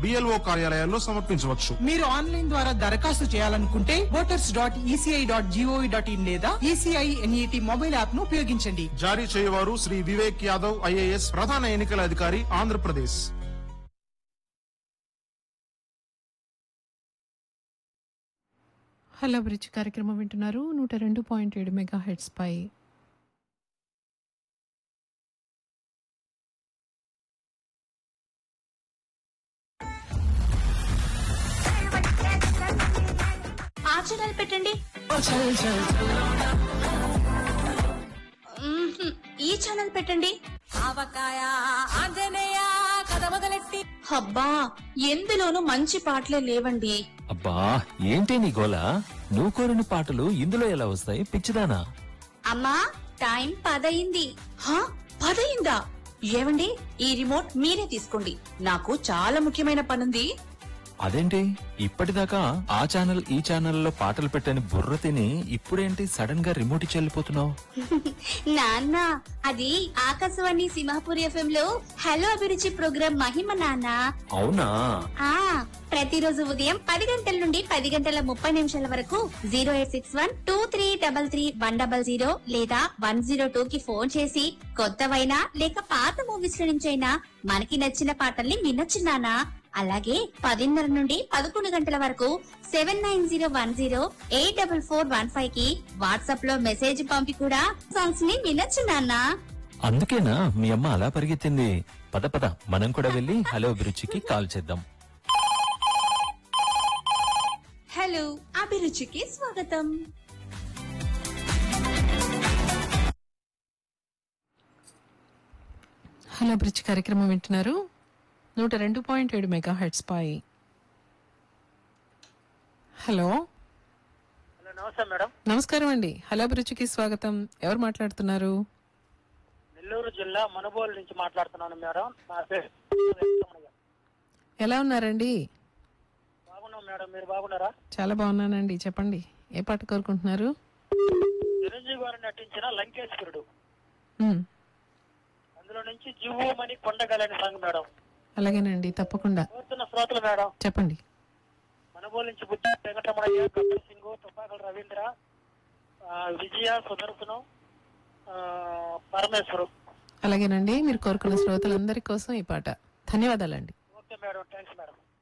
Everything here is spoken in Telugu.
బిఎల్ఓ కార్యాలయాల్లో సమర్పించవచ్చు మీరు ఆన్లైన్ ద్వారా దరఖాస్తు చేయాలనుకుంటే voters dot ECI dot GOV dot in లేదా ఈసీఐ ఎన్ఈటి మొబైల్ యాప్ ను ఉపయోగించండి జారీ చేయవారు శ్రీ వివేక్ యాదవ్ ఐఏఎస్ ప్రధాన ఎన్నికల అధికారి ఆంధ్రప్రదేశ్ హలో బ్రిడ్జ్ కార్యక్రమం వింటున్నారు నూట రెండు పాయింట్ ఏడు మెగా హెడ్స్ పై ఆ ఛానల్ పెట్టండి మ్మ్హ్మ్. ఈ ఛానల్ పెట్టండి ఆవకాయ ఆంజనేయ కథ మొదలెట్టి అబ్బా ఎందులోనూ మంచి పాటలే లేవండి అబ్బా ఏంటి నీ గోల నువ్వు కోరిన పాటలు ఇందులో ఎలా వస్తాయి పిచ్చిదానా అమ్మా టైం పదయింది హా పదయిందా ఏవండి ఈ రిమోట్ మీరే తీసుకోండి నాకు చాలా ముఖ్యమైన పనుంది అదేంటి ఇప్పటిదాకా ఆ ఛానల్ ఈ ఛానల్లో పాటలు పెట్టని బుర్ర తిని ఇప్పుడేంటి సడన్ గా రిమోట్ ఇచ్చి వెళ్ళిపోతున్నావు నాన్న అది ఆకాశవాణి సింహాపూర్ ఎఫ్ఎం లో హలో అభిరుచి ప్రోగ్రాం మహిమ నాన్న అవునా ఆ ప్రతిరోజు ఉదయం పది గంటల నుండి పది గంటల ముప్పై నిమిషాల వరకు zero eight six one two three double three one double zero లేదా వన్ జీరో టూ కి ఫోన్ చేసి కొత్తవైనా లేక పాత మూవీస్ లో నుంచైనా మనకి నచ్చిన పాటల్ని వినొచ్చు నానా అలాగే పదిన్నర నుండి పదకొండు గంటల వరకు seven nine zero one zero eight double four one five కి వాట్సాప్ లో మెసేజ్ పంపి కూడా సాంగ్స్ ని వినొచ్చు నాన్నా అందుకేనా మీ అమ్మ అలా పరిగెత్తింది పద పద మనం కూడా వెళ్ళి హలో అభిరుచికి కాల్ చేద్దాం హలో అభిరుచికి స్వాగతం హలో బ్రిడ్జ్ కార్యక్రమం వింటున్నారు నూట రెండు పాయింట్ ఏడు మెగా హెడ్స్ పై హలో హలో నమస్తే మేడం నమస్కారం అండి హలో బ్రిడ్జ్కి స్వాగతం ఎవరు మాట్లాడుతున్నారు నెల్లూరు జిల్లా మనుబోలు నుంచి మాట్లాడుతున్నాను మేడం నా పేరు వెంకటరమణయ్య. ఎలా ఉన్నారండి బాగున్నాం మేడం మీరు బాగున్నారా చాలా బాగున్నానండి చెప్పండి ఏ పాట కోరుకుంటున్నారు చిరంజీవి గారు నటించిన లంకేశ్వరుడు ఉమ్, అందులో నుంచి జీవోమని కొండగలని సాంగ్ మేడం అలాగేనండి తప్పకుండా కోరుతున్న శ్రోతలు మేడం చెప్పండి మనుబోలు నుంచి బుద్ధ వెంకటరమణయ్య కపిల్ సింగ్ తుపాకల రవీంద్ర ఆ, విజయ సుదర్శనం ఆ, పరమేశ్వరు అలాగేనండి మీరు కోరుకున్న శ్రోతలందరి కోసం ఈ పాట ధన్యవాదాలండి ఓకే మేడం థ్యాంక్స్ మేడం